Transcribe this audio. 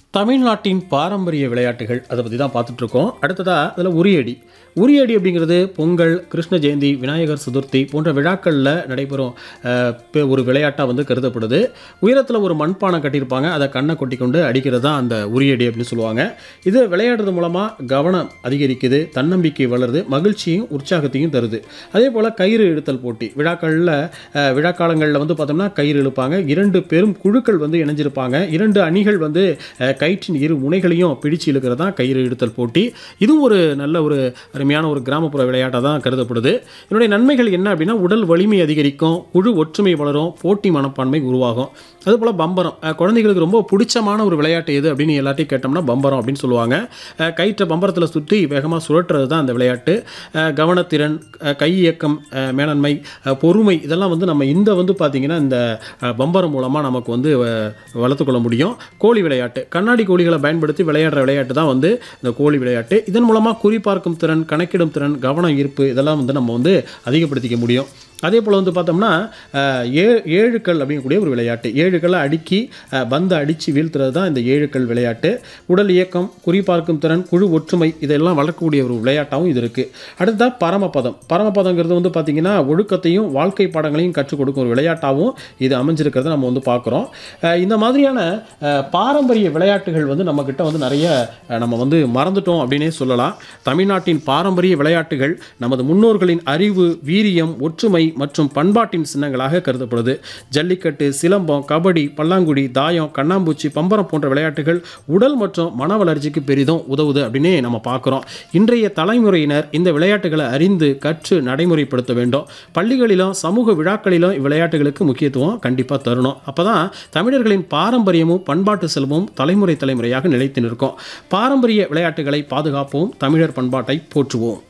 தமிழ்நாட்டின் பாரம்பரிய விளையாட்டுகள் அதை பற்றி தான் பார்த்துட்டு இருக்கோம் அடுத்ததாக அதில் உரியடி உரியடி அப்படிங்கிறது பொங்கல் கிருஷ்ண ஜெயந்தி விநாயகர் சதுர்த்தி போன்ற விழாக்களில் நடைபெறும் அஹ், பெ- ஒரு விளையாட்டாக வந்து கருதப்படுது உயரத்தில் ஒரு மண்பானை கட்டியிருப்பாங்க அதை கண்ணை கொட்டி கொண்டு அடிக்கிறது தான் அந்த உரியடி அப்படின்னு சொல்லுவாங்க இது விளையாடுறது மூலமாக கவனம் அதிகரிக்குது தன்னம்பிக்கை வளருது மகிழ்ச்சியும் உற்சாகத்தையும் தருது அதே போல் கயிறு இழுத்தல் போட்டி விழாக்களில் அஹ், விழாக்காலங்களில் வந்து பார்த்தோம்னா கயிறு இழுப்பாங்க இரண்டு பெரும் குழுக்கள் வந்து இணைஞ்சிருப்பாங்க இரண்டு அணிகள் வந்து அஹ், கயிற்றின் இரு முனைகளையும் பிடிச்சு இழுக்கிறது தான் கயிறு இழுத்தல் போட்டி இதுவும் ஒரு நல்ல ஒரு அருமையான ஒரு கிராமப்புற விளையாட்டாக தான் கருதப்படுது இதனுடைய நன்மைகள் என்ன அப்படின்னா உடல் வலிமை அதிகரிக்கும் குழு ஒற்றுமை வளரும் போட்டி மனப்பான்மை உருவாகும் அதுபோல் பம்பரம் அஹ், குழந்தைகளுக்கு ரொம்ப பிடிச்சமான ஒரு விளையாட்டு எது அப்படின்னு எல்லாத்தையும் கேட்டோம்னா பம்பரம் அப்படின்னு சொல்லுவாங்க அஹ், கயிற்றை பம்பரத்தில் சுற்றி வேகமாக சுழற்றுறது தான் அந்த விளையாட்டு அஹ், கவனத்திறன் அஹ், கை இயக்கம் அஹ், மேலாண்மை அஹ், பொறுமை இதெல்லாம் வந்து நம்ம இந்த வந்து பார்த்திங்கன்னா இந்த அஹ், பம்பரம் மூலமாக நமக்கு வந்து அஹ், வளர்த்துக்கொள்ள முடியும் கோழி விளையாட்டு கண்ணாடி கோழிகளை பயன்படுத்தி விளையாடுற விளையாட்டு தான் வந்து இந்த கோழி விளையாட்டு இதன் மூலமாக குறிபார்க்கும் திறன் கணக்கிடும் திறன் கவனம் ஈர்ப்பு இதெல்லாம் வந்து நம்ம வந்து அதிகப்படுத்திக்க முடியும் அதே போல் வந்து பார்த்தோம்னா அஹ், ஏ ஏழுக்கள் அப்படிங்கக்கூடிய ஒரு விளையாட்டு ஏழுக்களை அடுக்கி அஹ், பந்தை அடித்து வீழ்த்துறது தான் இந்த ஏழுக்கள் விளையாட்டு உடல் இயக்கம் குறிபார்க்கும் திறன் குழு ஒற்றுமை இதெல்லாம் வளர்க்கக்கூடிய ஒரு விளையாட்டாகவும் இது இருக்குது அடுத்ததாக பரமபதம் பரமபதங்கிறது வந்து பார்த்திங்கன்னா ஒழுக்கத்தையும் வாழ்க்கை பாடங்களையும் கற்றுக் கொடுக்கும் ஒரு விளையாட்டாகவும் இது அமைஞ்சிருக்கிறத நம்ம வந்து பார்க்குறோம் அஹ், இந்த மாதிரியான அஹ், பாரம்பரிய விளையாட்டுகள் வந்து நம்மக்கிட்ட வந்து நிறைய அஹ், நம்ம வந்து மறந்துட்டோம் அப்படின்னே சொல்லலாம் தமிழ்நாட்டின் பாரம்பரிய விளையாட்டுகள் நமது முன்னோர்களின் அறிவு வீரியம் ஒற்றுமை மற்றும் பண்பாட்டின் சின்னங்களாக கருதப்படுது ஜல்லிக்கட்டு சிலம்பம் கபடி பல்லாங்குழி தாயம் கண்ணாம்பூச்சி பம்பரம் போன்ற விளையாட்டுகள் உடல் மற்றும் மன வளர்ச்சிக்கு பெரிதும் உதவுது அப்படின்னே நம்ம பார்க்குறோம் இன்றைய தலைமுறையினர் இந்த விளையாட்டுகளை அறிந்து கற்று நடைமுறைப்படுத்த வேண்டும் பள்ளிகளிலும் சமூக விழாக்களிலும் இவ்விளையாட்டுகளுக்கு முக்கியத்துவம் கண்டிப்பாக தரணும் அப்போ தான் தமிழர்களின் பாரம்பரியமும் பண்பாட்டு செல்வமும் தலைமுறை தலைமுறையாக நிலைத்து நிற்கும் பாரம்பரிய விளையாட்டுகளை பாதுகாப்போம் தமிழர் பண்பாட்டை போற்றுவோம்